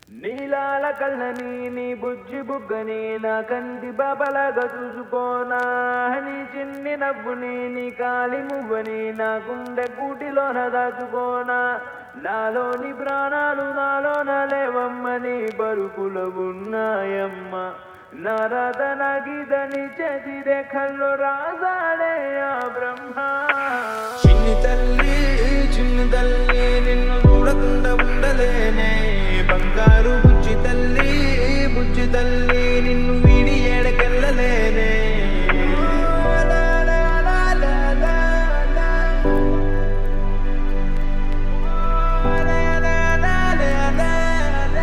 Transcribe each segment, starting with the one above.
నీలాల కళ్ళని నీ బుజ్జి బుగ్గని నా కంటి బాబలాగా చూసుకోనా నీ చిన్ని నవ్వుని నీ కాలి మువ్వని నా గుండె కూటిలోన దాచుకోనా నాలోని ప్రాణాలు నాలోన లేవమ్మని బరుకుల ఉన్నాయమ్మ నారద నగిదని చేతి రేఖల్లో రాజాడే ఆ బ్రహ్మ చిన్ని తల్లి చిన్ని తల్లి నిన్ను చూడకుండా ఉండలేనే బంగారు బుజ్జి తల్లి బుజ్జి తల్లి నిన్ను వీడి ఏడకెళ్ళలేనే లా, లా, లా, లా, లా, లా. లా, లా, లా, లా, లా, లా.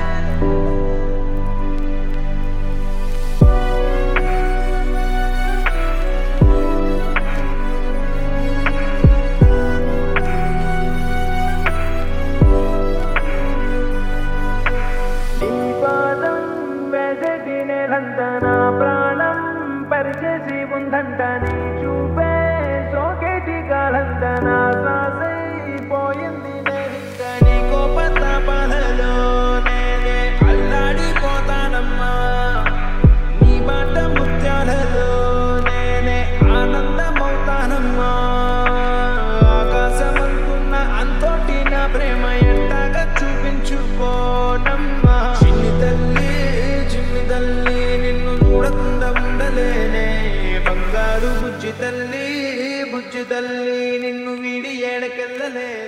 నీ పాదం వెదటి నేలంత నా ప్రాణం పరిచేసి ఉందంట నీ చూపే సోకేటి కాలంత నా శ్వాసైపోయింది నేనింక నీ కోపతాపాలలో నేనే అల్లాడిపోతానమ్మా నీ మాట ముత్యాలలో నేనే ఆనందమవుతానమ్మా ఆకాశమంటున్న అంతోటి నా ప్రేమ ఎంతగా చూపించుకోనమ్మా చిన్ని తల్లి చిన్ని తల్లి నిన్ను చూడకుండా ఉండలేనే బంగారు బుజ్జి తల్లి బుజ్జి తల్లి నిన్ను వీడి ఏడకెళ్ళలేనే